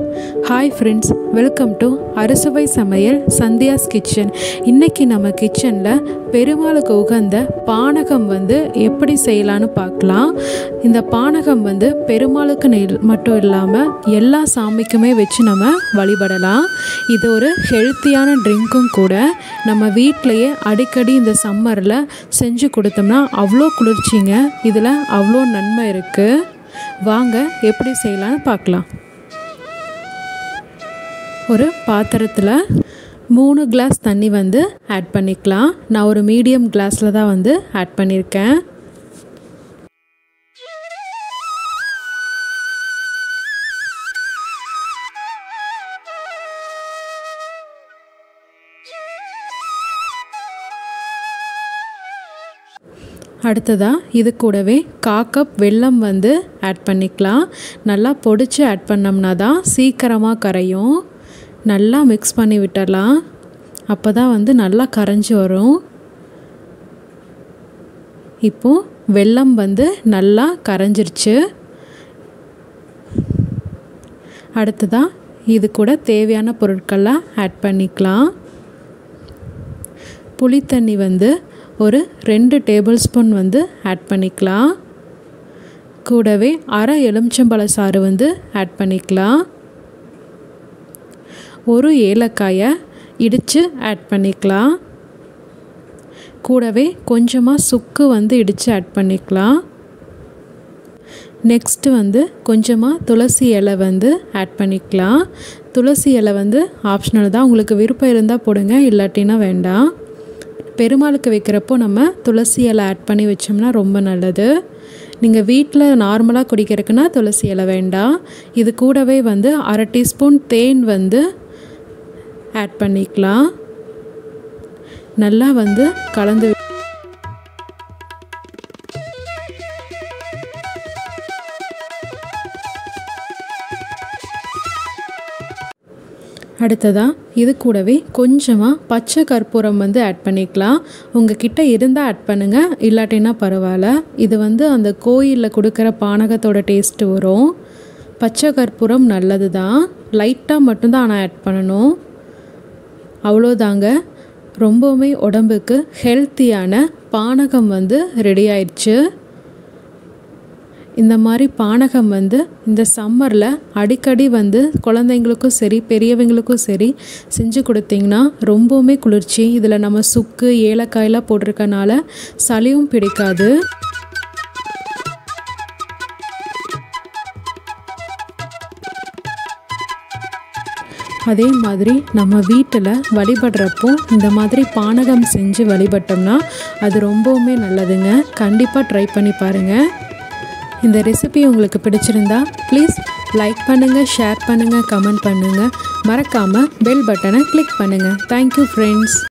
hi friends welcome to அறுசுவை சமையல் Sandhya's kitchen இன்றைக்கி நம்ம கிச்சனில் பெருமாளுக்கு உகந்த பானகம் வந்து எப்படி செய்யலான்னு பார்க்கலாம் இந்த பானகம் வந்து பெருமாளுக்கு நெல் மட்டும் இல்லாமல் எல்லா சாமிக்குமே வச்சு நம்ம வழிபடலாம் இது ஒரு ஹெல்த்தியான ட்ரிங்க்கும் கூட நம்ம வீட்டிலையே அடிக்கடி இந்த சம்மரில் செஞ்சு கொடுத்தோம்னா அவ்வளோ குளிர்ச்சிங்க இதில் அவ்வளோ நன்மை இருக்குது வாங்க எப்படி செய்யலான்னு பார்க்கலாம் ஒரு பாத்திரத்தில் மூணு கிளாஸ் தண்ணி வந்து ஆட் பண்ணிக்கலாம் நான் ஒரு மீடியம் கிளாஸில் தான் வந்து ஆட் பண்ணியிருக்கேன் அடுத்ததாக இது கூடவே கா கப் வெல்லம் வந்து ஆட் பண்ணிக்கலாம் நல்லா பொடிச்சு ஆட் பண்ணோம்னா தான் சீக்கிரமாக கரையும் நல்லா மிக்ஸ் பண்ணி விட்டுடலாம் அப்போ தான் வந்து நல்லா கரைஞ்சி வரும் இப்போது வெல்லம் வந்து நல்லா கரைஞ்சிருச்சு அடுத்ததாக இது கூட தேவையான பொருட்கள்லாம் ஆட் பண்ணிக்கலாம் புளித்தண்ணி வந்து ஒரு ரெண்டு டேபிள் ஸ்பூன் வந்து ஆட் பண்ணிக்கலாம் கூடவே அரை எலுமிச்சம்பழ சாறு வந்து ஆட் பண்ணிக்கலாம் ஒரு ஏலக்காயை இடித்து ஆட் பண்ணிக்கலாம் கூடவே கொஞ்சமாக சுக்கு வந்து இடித்து ஆட் பண்ணிக்கலாம் நெக்ஸ்ட்டு வந்து கொஞ்சமாக துளசி இலை வந்து ஆட் பண்ணிக்கலாம் துளசி இலை வந்து ஆப்ஷனல் தான் உங்களுக்கு விருப்பம் இருந்தால் போடுங்க இல்லாட்டினா வேண்டாம் பெருமாளுக்கு வைக்கிறப்போ நம்ம துளசி இலை ஆட் பண்ணி வச்சோம்னா ரொம்ப நல்லது நீங்கள் வீட்டில் நார்மலாக குடிக்கிறதுக்குன்னா துளசி இலை வேண்டாம் இது கூடவே வந்து அரை டீஸ்பூன் தேன் வந்து ஆட் பண்ணிக்கலாம் நல்லா வந்து கலந்து அடுத்ததாக இது கூடவே கொஞ்சமாக பச்சை கற்பூரம் வந்து ஆட் பண்ணிக்கலாம் உங்கள் கிட்ட இருந்தால் ஆட் பண்ணுங்கள் இல்லாட்டினா பரவாயில்ல இது வந்து அந்த கோயிலில் கொடுக்குற பானகத்தோட டேஸ்ட்டு வரும் பச்சை கற்பூரம் நல்லது தான் லைட்டாக மட்டும்தான் ஆனால் ஆட் பண்ணணும் அவ்வளோதாங்க ரொம்பவுமே உடம்புக்கு ஹெல்த்தியான பானகம் வந்து ரெடி ஆயிடுச்சு இந்த மாதிரி பானகம் வந்து இந்த சம்மரில் அடிக்கடி வந்து குழந்தைங்களுக்கும் சரி பெரியவங்களுக்கும் சரி செஞ்சு கொடுத்தீங்கன்னா ரொம்பவுமே குளிர்ச்சி இதில் நம்ம சுக்கு ஏலக்காயெல்லாம் போட்டிருக்கனால சளியும் பிடிக்காது அதே மாதிரி நம்ம வீட்டில் வழிபடுறப்போ இந்த மாதிரி பானகம் செஞ்சு வழிபட்டோம்னா அது ரொம்பவுமே நல்லதுங்க கண்டிப்பாக ட்ரை பண்ணி பாருங்கள் இந்த ரெசிபி உங்களுக்கு பிடிச்சிருந்தா ப்ளீஸ் லைக் பண்ணுங்கள் ஷேர் பண்ணுங்கள் கமெண்ட் பண்ணுங்கள் மறக்காமல் பெல் பட்டனை கிளிக் பண்ணுங்கள் தேங்க்யூ ஃப்ரெண்ட்ஸ்